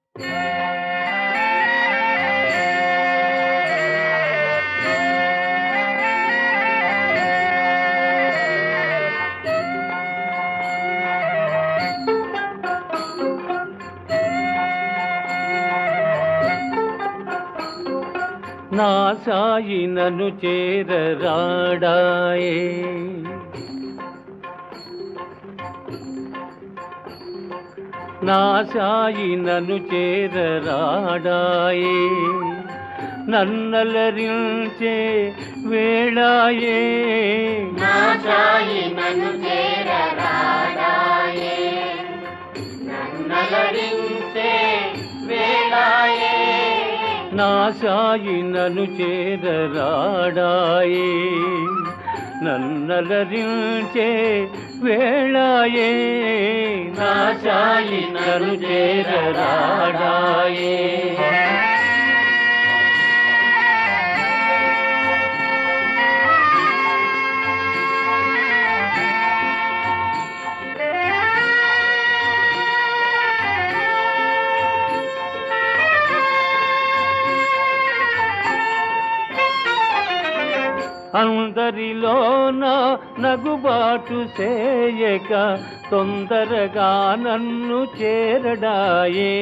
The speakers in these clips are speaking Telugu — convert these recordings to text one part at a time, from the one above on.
నా సాయి నన్ను చేరరాడాయే నా సాయి నన్ను చేరరాడాయే నన్నలరించే వేళాయే నా సాయి నన్ను చేరరాడాయే నన్నలరించే వేళాయే నా సాయి నన్ను చేరరాడాయే నన్నలరించే వేళాయే నా సాయి నన్ను చేరరాడాయే అందరిలోన నగుబాటు చేయక తొందరగా నన్ను చేరడాయే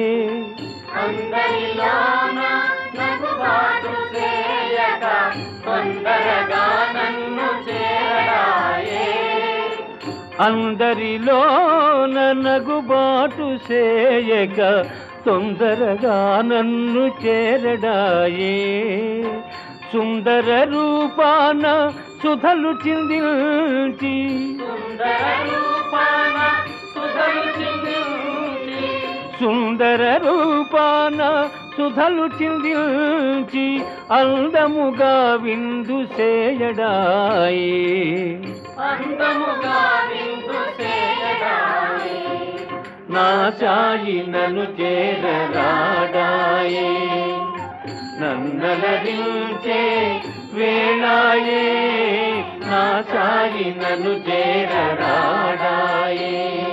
అందరిలోన నగుబాటు చేయక తొందరగా నన్ను చేరడాయే అందరిలోన నగుబాటు చేయక తొందరగా నన్ను చేరడాయే సుందర రూపాన సుధలు చిందించి సుందర రూపాన సుధలు చిందించి సుందర రూపాన సుధలు చిందించి అందముగా విందు చేయడాయే అందముగా విందు చేయడాయే నా సాయి నన్ను చేరరాడాయే నన్నలరించే వేళాయే నా సాయి నన్ను చేరరాడాయే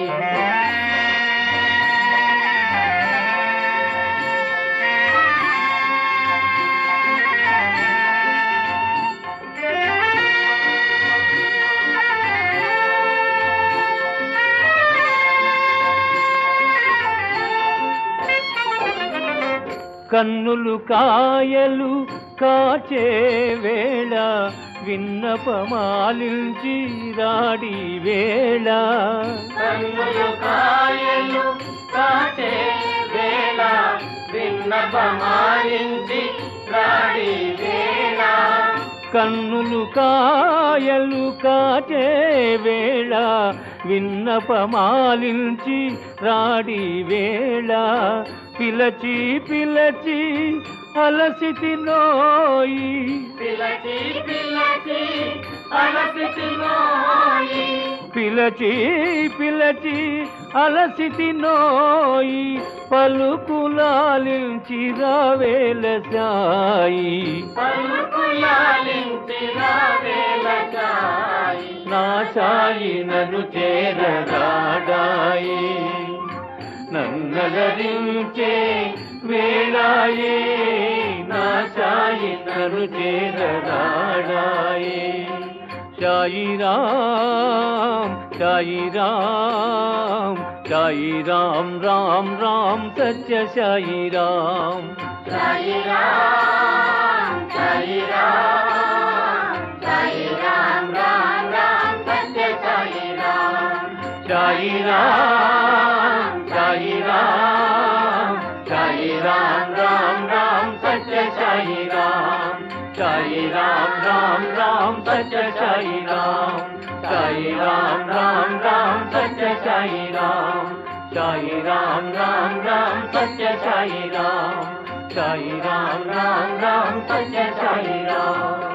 కన్నులు కాయలు కాచే వేళ విన్నపమాలించి రాడి వేళ కన్నులు కాయలు కాచే వేళ విన్నపమాలించి రాడి వేళ కన్నులు కాయలు కాచే వేళ విన్నపమాలించి రాడి వేళ పిలచి పిలచి అలసితి నోయి పిలచి పిలచి అలసితి నోయి పిలచి పిలచి అలసితి నోయి పలుకులాలించి రావేల సాయి పలుకులాలించి రావేల సాయి నా సాయి నన్ను చేరరాడాయి నన్నలరించే వేళాయే నా సాయి నన్ను చేరరాడాయి సాయి రామ్ సాయి రామ్ సాయి రామ్ రామ్ రామ్ సత్య సాయి రామ్ సాయి రామ్ సాయి రామ్ సాయి రామ్ రామ్ రామ్ సత్య సాయి రామ్ సాయి రామ్ సాయి రామ్ సాయి రామ్ రామ్ రామ్ సత్య సాయి రామ్ సాయి రామ్ రామ్ రామ్ సత్య సాయి రామ్ సాయి రామ్ రామ్ రామ్ సత్య సాయి రామ్ సాయి రామ్ రామ్ రామ్ సత్య సాయి రామ్ సాయి రామ్ రామ్ రామ్ సత్య సాయి రామ్